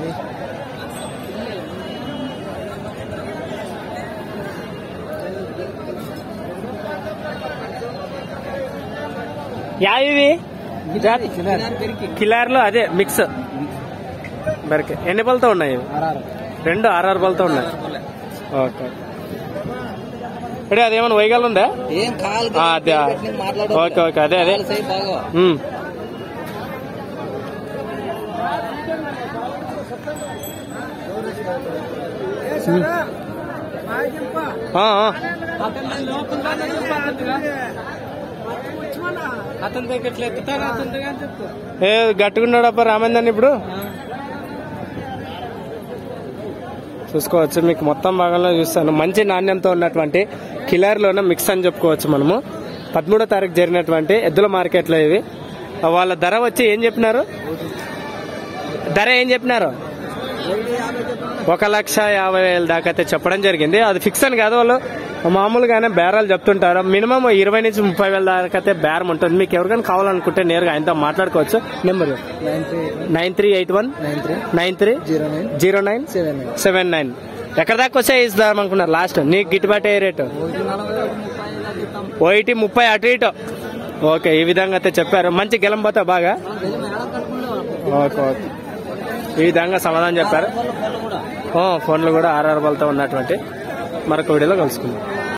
Yeah ఇవి కిలార్లో అదే mix బరికి ఎన్ని పళ్ళతో ఉన్నాయి ఇవి రెండు ఆర్ఆర్ పళ్ళతో ఉన్నాయి ఓకే అంటే అదేమన్నా వైగాలు ఉందా ఏం కాలు ఆ, అదే ఓకే ఓకే అదే అదే బాగా ఉమ్. ఉమ్. ఆ, ఆ. అతని దగ్గర ఎట్లా ఎత్తుతారు అతని దగ్గర అని చెప్పు ఏ గట్టుకున్నాడప్ప రామైందని ఇప్పుడు చూసుకోవచ్చు మీకు మొత్తం భాగంలో చూస్తాను మంచి నాణ్యంతో ఉన్నటువంటి కిలర్లోనే మిక్స్ అని చెప్పుకోవచ్చు మనము పదమూడో తారీఖు జరిగినటువంటి ఎద్దుల మార్కెట్లో ఇవి వాళ్ళ ధర వచ్చి ఏం చెప్పినారు ధర ఏం చెప్పినారు ఒక లక్ష యాభై వేల దాకా అయితే చెప్పడం జరిగింది అది ఫిక్స్ అని కాదు వాళ్ళు మామూలుగానే బేరాలు చెప్తుంటారు మినిమం ఇరవై నుంచి ముప్పై వేల దాకా అయితే బేరం ఉంటుంది మీకు ఎవరికైనా కావాలనుకుంటే నేరుగా ఆయనతో మాట్లాడుకోవచ్చు number nine three nine three eight one nine three nine three zero nine zero nine seven nine seven nine ఎక్కడ దాకా వస్తే ఇద్దాం అనుకున్నారు లాస్ట్ నీకు గిట్టుబాటు అయ్యే రేటు ఒకటి నలభై ఒకటి ముప్పై ఇలా చెప్తాం ఒకటి ముప్పై అటు ఇటు ఓకే ఈ విధంగా అయితే చెప్పారు మంచి గెలం పోతా బాగా ఓకే ఓకే ఈ విధంగా సమాధానం చెప్పారు కూడా ఓ, ఫోన్లు కూడా ఆర్ఆర్ బల్తో ఉన్నటువంటి మరొక వీడియోలో కలుసుకుందాం